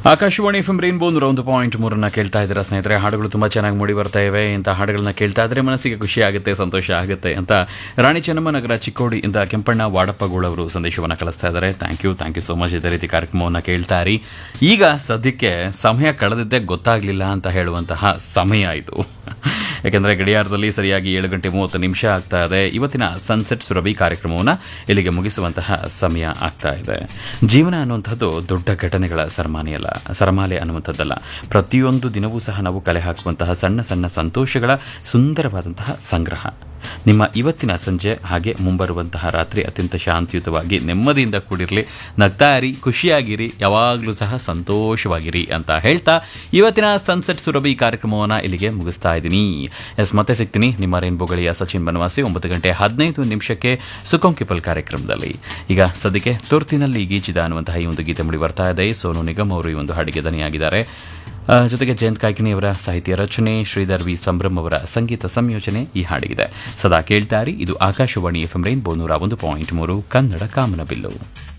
Akashvani F M rainbow ನೂರ ಒಂದು point ಮೂರನ್ನ ಕೇಳ್ತಾ ಇದ್ದೀರಾ ಸ್ನೇಹಿತರೆ ಹಾಡುಗಳು ತುಂಬ ಚೆನ್ನಾಗಿ ಮೂಡಿ ಬರ್ತಾ ಇವೆ ಇಂಥ ಹಾಡುಗಳನ್ನ ಕೇಳ್ತಾ ಇದ್ರೆ ಮನಸ್ಸಿಗೆ ಖುಷಿ ಆಗುತ್ತೆ ಸಂತೋಷ ಆಗುತ್ತೆ ಅಂತ ರಾಣಿ ಚೆನ್ನಮ್ಮನಗರ ಚಿಕ್ಕೋಡಿಯಿಂದ ಕೆಂಪಣ್ಣ ವಾಡಪ್ಪಗೋಳವರು ಸಂದೇಶವನ್ನು ಕಳಿಸ್ತಾ ಇದ್ದಾರೆ thank you thank you so much ಇದೇ ರೀತಿ ಕಾರ್ಯಕ್ರಮವನ್ನು ಕೇಳ್ತಾ ಇರಿ ಈಗ ಸದ್ಯಕ್ಕೆ ಸಮಯ ಕಳೆದಿದ್ದೇ ಗೊತ್ತಾಗಲಿಲ್ಲ ಅಂತ ಹೇಳುವಂತಹ ಸಮಯ ಇದು ಯಾಕೆಂದರೆ ಗಡಿಯಾರದಲ್ಲಿ ಸರಿಯಾಗಿ ಏಳು ಗಂಟೆ ಮೂವತ್ತು ನಿಮಿಷ ಆಗ್ತಾ ಇದೆ ಇವತ್ತಿನ ಸನ್ಸೆಟ್ ಸುರಭಿ ಕಾರ್ಯಕ್ರಮವನ್ನು ಇಲ್ಲಿಗೆ ಮುಗಿಸುವಂತಹ ಸಮಯ ಆಗ್ತಾ ಇದೆ ಜೀವನ ಅನ್ನುವಂಥದ್ದು ದೊಡ್ಡ ಘಟನೆಗಳ ಸರಮಾನೆಯಲ್ಲ ಸರಮಾಲೆ ಅನ್ನುವಂಥದ್ದಲ್ಲ ಪ್ರತಿಯೊಂದು ದಿನವೂ ಸಹ ನಾವು ಕಲೆ ಹಾಕುವಂತಹ ಸಣ್ಣ ಸಣ್ಣ ಸಂತೋಷಗಳ ಸುಂದರವಾದಂತಹ ಸಂಗ್ರಹ ನಿಮ್ಮ ಇವತ್ತಿನ ಸಂಜೆ ಹಾಗೆ ಮುಂಬರುವಂತಹ ರಾತ್ರಿ ಅತ್ಯಂತ ಶಾಂತಿಯುತವಾಗಿ ನೆಮ್ಮದಿಯಿಂದ ಕೂಡಿರಲಿ ನಗ್ತಾ ಇರಿ ಖುಷಿಯಾಗಿರಿ ಯಾವಾಗಲೂ ಸಹ ಸಂತೋಷವಾಗಿರಿ ಅಂತ ಹೇಳ್ತಾ ಇವತ್ತಿನ ಸನ್ಸೆಟ್ ಸುರಭಿ ಕಾರ್ಯಕ್ರಮವನ್ನು ಇಲ್ಲಿಗೆ ಮುಗಿಸ್ತಾ ಇದ್ದೀನಿ ಎಸ್ ಮತ್ತೆ ಸಿಗ್ತೀನಿ ನಿಮ್ಮ ರೇನ್ಬೋಗಳಿಯ ಸಚಿನ್ ಬನವಾಸಿ ಒಂಬತ್ತು ಗಂಟೆ ಹದಿನೈದು ನಿಮಿಷಕ್ಕೆ ಸುಕೊಂಕಿಪಲ್ ಕಾರ್ಯಕ್ರಮದಲ್ಲಿ ಈಗ ಸದ್ಯಕ್ಕೆ ತುರ್ತಿನಲ್ಲಿ ಗೀಚಿದ ಅನ್ನುವಂತಹ ಈ ಒಂದು ಗೀತೆ ಮುಡಿ ಬರ್ತಾ ಇದೆ ಸೋನು ನಿಗಮ್ ಅವರು ಈ ಒಂದು ಹಾಡಿಗೆ ದನಿಯಾಗಿದ್ದಾರೆ ಆ, ಜೊತೆಗೆ ಜಯಂತ್ ಕಾಯ್ಕಿಣಿಯವರ ಸಾಹಿತ್ಯ ರಚನೆ ಶ್ರೀಧರ್ ವಿ ಸಂಭ್ರಮ್ ಅವರ ಸಂಗೀತ ಸಂಯೋಜನೆ ಈ ಹಾಡಿಗಿದೆ ಸದಾ ಕೇಳ್ತಾರಿ ಇದು ಆಕಾಶವಾಣಿ ಎಫ್ ಎಂ ರೈನ್ಬೋ ನೂರ ಒಂದು ಪಾಯಿಂಟ್ ಮೂರು ಕನ್ನಡ ಕಾಮನಬಿಲ್ಲು